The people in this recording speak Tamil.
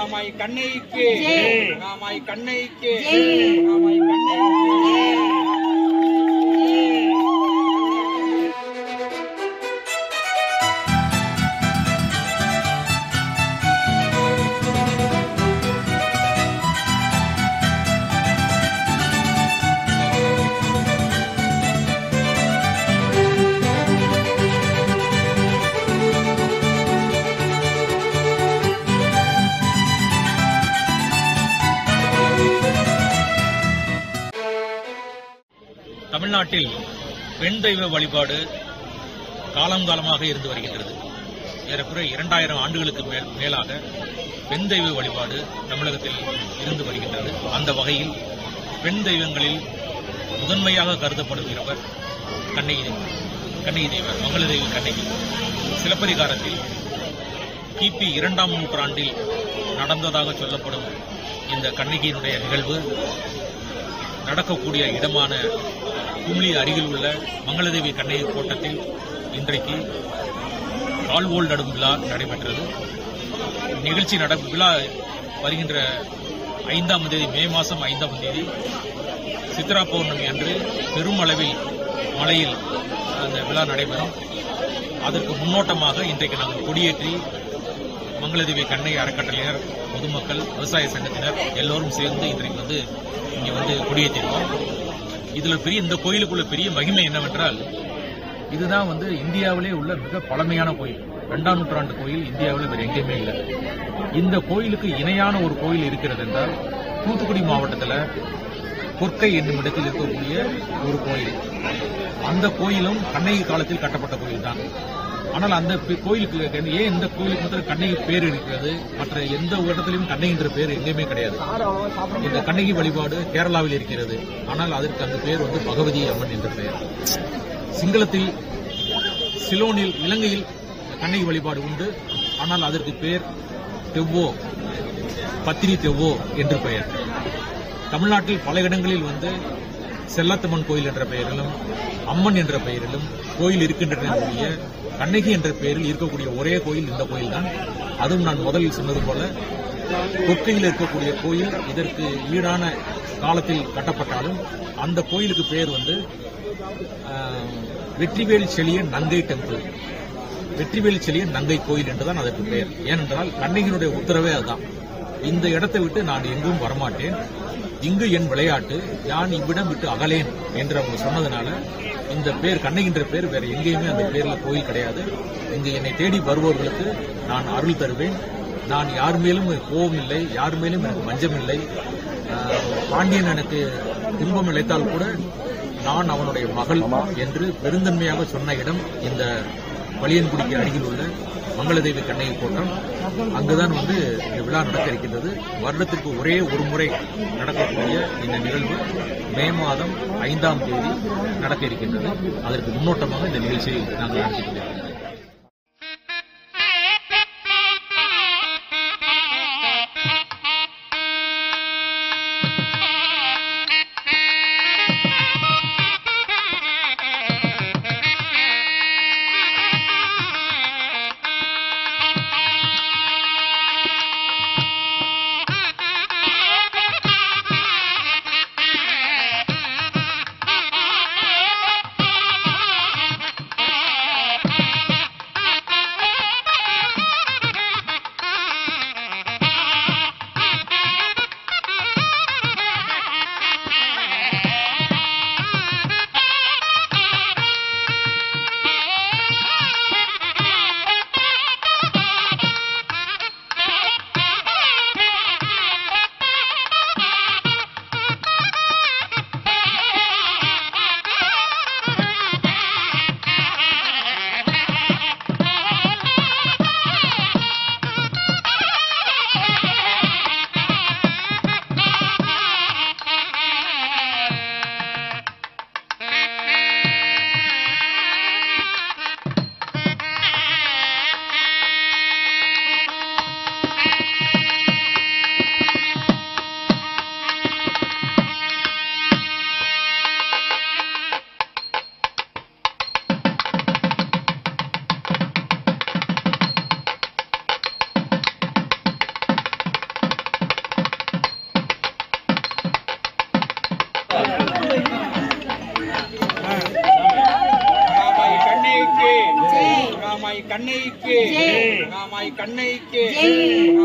மகாமாய் கண்ணைக்கு ஜெய். மகாமாய் கண்ணைக்கு ஜெய். மகாமாய் கண்ணைக்கு தமிழ்நாட்டில் பெண் தெய்வ வழிபாடு காலங்காலமாக இருந்து வருகின்றது ஏறக்குறைய இரண்டாயிரம் ஆண்டுகளுக்கு மேல் மேலாக பெண் தெய்வ வழிபாடு தமிழகத்தில் இருந்து வருகின்றது அந்த வகையில் பெண் தெய்வங்களில் முதன்மையாக கருதப்படுகிறவர் கண்ணகி கண்ணகி தெய்வர் மங்கள தெய்வ கண்ணகி சிலப்பதிகாரத்தில் கிபி இரண்டாம் நூற்றாண்டில் நடந்ததாக சொல்லப்படும் இந்த கண்ணகியினுடைய நிகழ்வு நடக்கக்கூடிய இடமான கும்ளி அருகில் உள்ள மங்களதேவி கண்ணகி கோட்டத்தில் இன்றைக்கு கால்வோல் நடும் விழா நடைபெற்றது நிகழ்ச்சி நட விழா வருகின்ற ஐந்தாம் தேதி மே மாதம் ஐந்தாம் தேதி சித்ரா பௌர்ணமி அன்று பெரும் அளவில் மலையில் அந்த விழா நடைபெறும் அதற்கு முன்னோட்டமாக இன்றைக்கு நாங்கள் கொடியேற்றி மங்களதேவி கண்ணகி அறக்கட்டளையினர் பொதுமக்கள் விவசாய சங்கத்தினர் எல்லோரும் சேர்ந்து இன்றைக்கு வந்து இங்கே வந்து கொடியேற்றிருக்கோம் இதுல பெரிய இந்த கோயிலுக்குள்ள பெரிய மகிமை என்னவென்றால் இதுதான் வந்து இந்தியாவிலே உள்ள மிக பழமையான கோயில் இரண்டாம் நூற்றாண்டு கோயில் இந்தியாவில் வேறு எங்கேயுமே இல்லை இந்த கோயிலுக்கு இணையான ஒரு கோயில் இருக்கிறது என்றால் தூத்துக்குடி மாவட்டத்தில் கொற்கை என்னும் இடத்தில் இருக்கக்கூடிய ஒரு கோயில் அந்த கோயிலும் கண்ணகி காலத்தில் கட்டப்பட்ட கோயில் தான் ஆனால் அந்த பி- கோயிலுக்கு ஏன் இந்த கோயிலுக்கு மட்டும் கண்ணகி பேர் இருக்கிறது மற்ற எந்த இடத்திலும் கண்ணகின்ற பேர் எங்கேயுமே கிடையாது இந்த கண்ணகி வழிபாடு கேரளாவில் இருக்கிறது ஆனால் அதற்கு அந்த பேர் வந்து பகவதி அம்மன் என்ற பெயர் சிங்களத்தில் சிலோனில் இலங்கையில் கண்ணகி வழிபாடு உண்டு ஆனால் அதற்கு பேர் தெவ்வோ பத்தினி தெவ்வோ என்று பெயர் தமிழ்நாட்டில் பல இடங்களில் வந்து செல்லாத்தம்மன் கோயில் என்ற பெயரிலும் அம்மன் என்ற பெயரிலும் கோயில் இருக்கின்றன ஒழிய கண்ணகி என்ற பெயரில் இருக்கக்கூடிய ஒரே கோயில் இந்த கோயில் தான் அதுவும் நான் முதலில் சொன்னது போல கொற்கையில் இருக்கக்கூடிய கோயில் இதற்கு ஈடான காலத்தில் கட்டப்பட்டாலும் அந்த கோயிலுக்கு பெயர் வந்து ஆஹ், வெற்றிவேல் செழிய நங்கை டெம்பிள் வெற்றிவேல் செழிய நங்கை கோயில் என்றுதான் அதற்கு பெயர் ஏனென்றால் கண்ணகியினுடைய உத்தரவே அதுதான் இந்த இடத்தை விட்டு நான் எங்கும் வரமாட்டேன் இங்கு என் விளையாட்டு நான் இவ்விடம் விட்டு அகலேன் என்று அவங்க சொன்னதுனால இந்த பேர் கண்ணகின்ற பேர் வேற எங்கேயுமே அந்த பேர்ல கோயில் கிடையாது இங்கு என்னை தேடி வருபவர்களுக்கு நான் அருள் தருவேன் நான் யார் மேலும் கோபம் இல்லை யார் மேலும் எனக்கு வஞ்சம் இல்லை ஆஹ், பாண்டியன் எனக்கு துன்பம் இழைத்தால் கூட நான் அவனுடைய மகள் என்று பெருந்தன்மையாக சொன்ன இடம் இந்த வலியன்குடிக்கு அருகில் உள்ள மங்களதேவி கண்ணகி கோட்டம் அங்குதான் வந்து இந்த விழா நடக்க இருக்கின்றது வருடத்திற்கு ஒரே ஒரு முறை நடக்கக்கூடிய இந்த நிகழ்வு மே மாதம் ஐந்தாம் தேதி நடக்க இருக்கின்றது அதற்கு முன்னோட்டமாக இந்த நிகழ்ச்சியை நாங்கள் நடத்திக் கொண்டிருக்கிறோம் Thank you. ராமாய் கண்ணைக்கு ஜெய். ராமாய் கண்ணைக்கு ஜெய்.